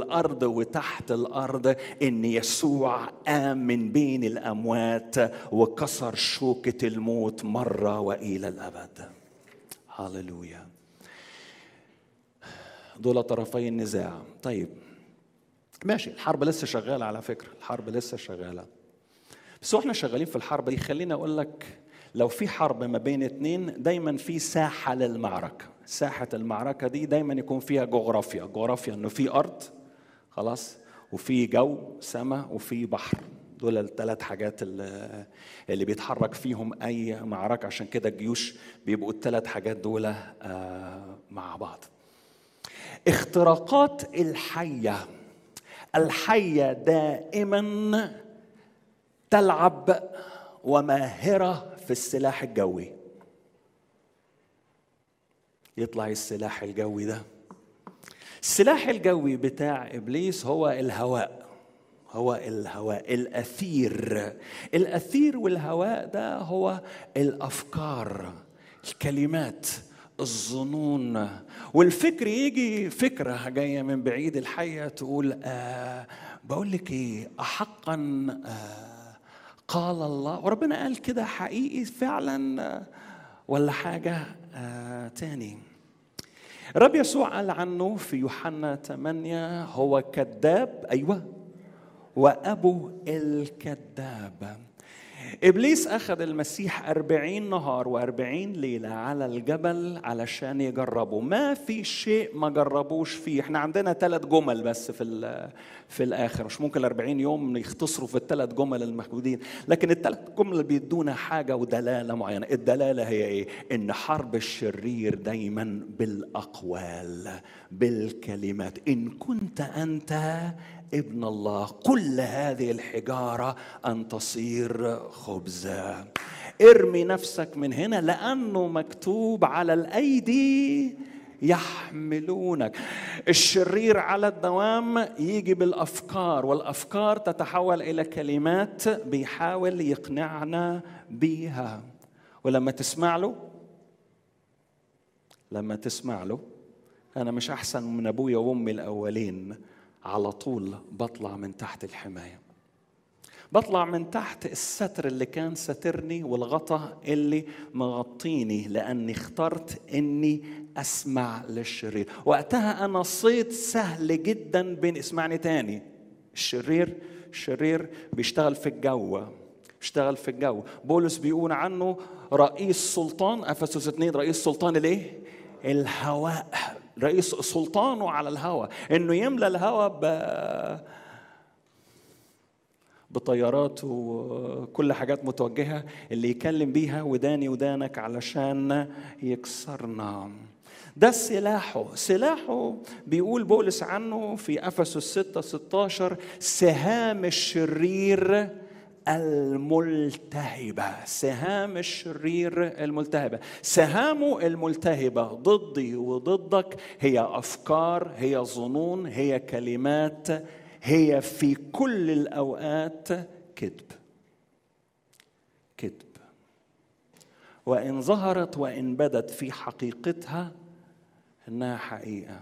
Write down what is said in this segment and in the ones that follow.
الارض وتحت الارض ان يسوع قام من بين الاموات وكسر شوكه الموت مره والى الابد هللويا دول طرفي النزاع طيب ماشي الحرب لسه شغاله على فكره الحرب لسه شغاله بس واحنا شغالين في الحرب دي خليني اقول لك لو في حرب ما بين اتنين دايما في ساحه للمعركه ساحه المعركه دي دايما يكون فيها جغرافيا جغرافيا انه في ارض خلاص وفي جو سماء وفي بحر دول الثلاث حاجات اللي, اللي بيتحرك فيهم اي معركه عشان كده الجيوش بيبقوا الثلاث حاجات دول آه مع بعض اختراقات الحيه الحيه دائما تلعب وماهره في السلاح الجوي يطلع السلاح الجوي ده السلاح الجوي بتاع ابليس هو الهواء هو الهواء الاثير الاثير والهواء ده هو الافكار الكلمات الظنون والفكر يجي فكره جايه من بعيد الحيه تقول آه بقول لك ايه احقا آه قال الله وربنا قال كده حقيقي فعلا آه ولا حاجه آه تاني الرب يسوع قال عنه في يوحنا 8 هو كذاب ايوه وابو الكذاب ابليس اخذ المسيح أربعين نهار وأربعين ليله على الجبل علشان يجربه ما في شيء ما جربوش فيه احنا عندنا ثلاث جمل بس في في الاخر مش ممكن الأربعين يوم يختصروا في الثلاث جمل الموجودين لكن الثلاث جمل بيدونا حاجه ودلاله معينه الدلاله هي ايه ان حرب الشرير دايما بالاقوال بالكلمات ان كنت انت ابن الله كل هذه الحجاره ان تصير خبزا ارمي نفسك من هنا لانه مكتوب على الايدي يحملونك الشرير على الدوام يجي بالافكار والافكار تتحول الى كلمات بيحاول يقنعنا بيها ولما تسمع له لما تسمع له انا مش احسن من ابويا وامي الاولين على طول بطلع من تحت الحمايه بطلع من تحت الستر اللي كان سترني والغطاء اللي مغطيني لاني اخترت اني اسمع للشرير وقتها انا صيد سهل جدا بين اسمعني تاني الشرير الشرير بيشتغل في الجو بيشتغل في الجو بولس بيقول عنه رئيس سلطان افسس 2 رئيس سلطان الايه الهواء رئيس سلطانه على الهواء انه يملى الهواء ب بطيارات وكل حاجات متوجهة اللي يكلم بيها وداني ودانك علشان يكسرنا ده سلاحه سلاحه بيقول بولس عنه في أفسس 6 16 سهام الشرير الملتهبة سهام الشرير الملتهبة سهامه الملتهبة ضدي وضدك هي أفكار هي ظنون هي كلمات هي في كل الأوقات كذب كذب وإن ظهرت وإن بدت في حقيقتها إنها حقيقة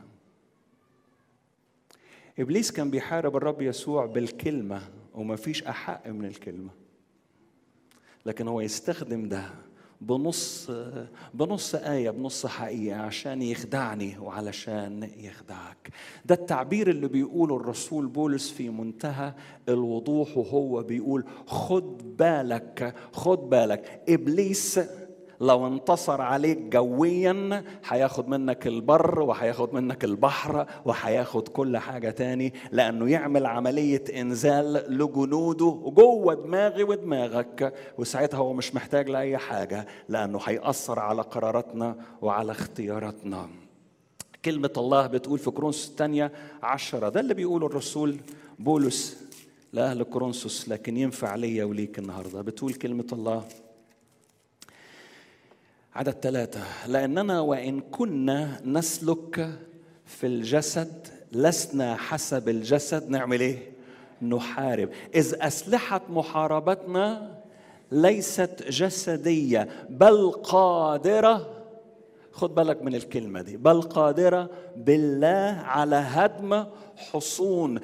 إبليس كان بيحارب الرب يسوع بالكلمة وما فيش أحق من الكلمة لكن هو يستخدم ده بنص بنص آية بنص حقيقة عشان يخدعني وعلشان يخدعك ده التعبير اللي بيقوله الرسول بولس في منتهى الوضوح وهو بيقول خد بالك خد بالك إبليس لو انتصر عليك جويا هياخد منك البر وهياخد منك البحر وهياخد كل حاجة تاني لأنه يعمل عملية إنزال لجنوده جوه دماغي ودماغك وساعتها هو مش محتاج لأي حاجة لأنه هيأثر على قراراتنا وعلى اختياراتنا كلمة الله بتقول في كورنثوس الثانية عشرة ده اللي بيقوله الرسول بولس لأهل كورنثوس لكن ينفع ليا وليك النهاردة بتقول كلمة الله عدد ثلاثة لأننا وإن كنا نسلك في الجسد لسنا حسب الجسد نعمل إيه؟ نحارب إذ أسلحة محاربتنا ليست جسدية بل قادرة خد بالك من الكلمة دي بل قادرة بالله على هدم حصون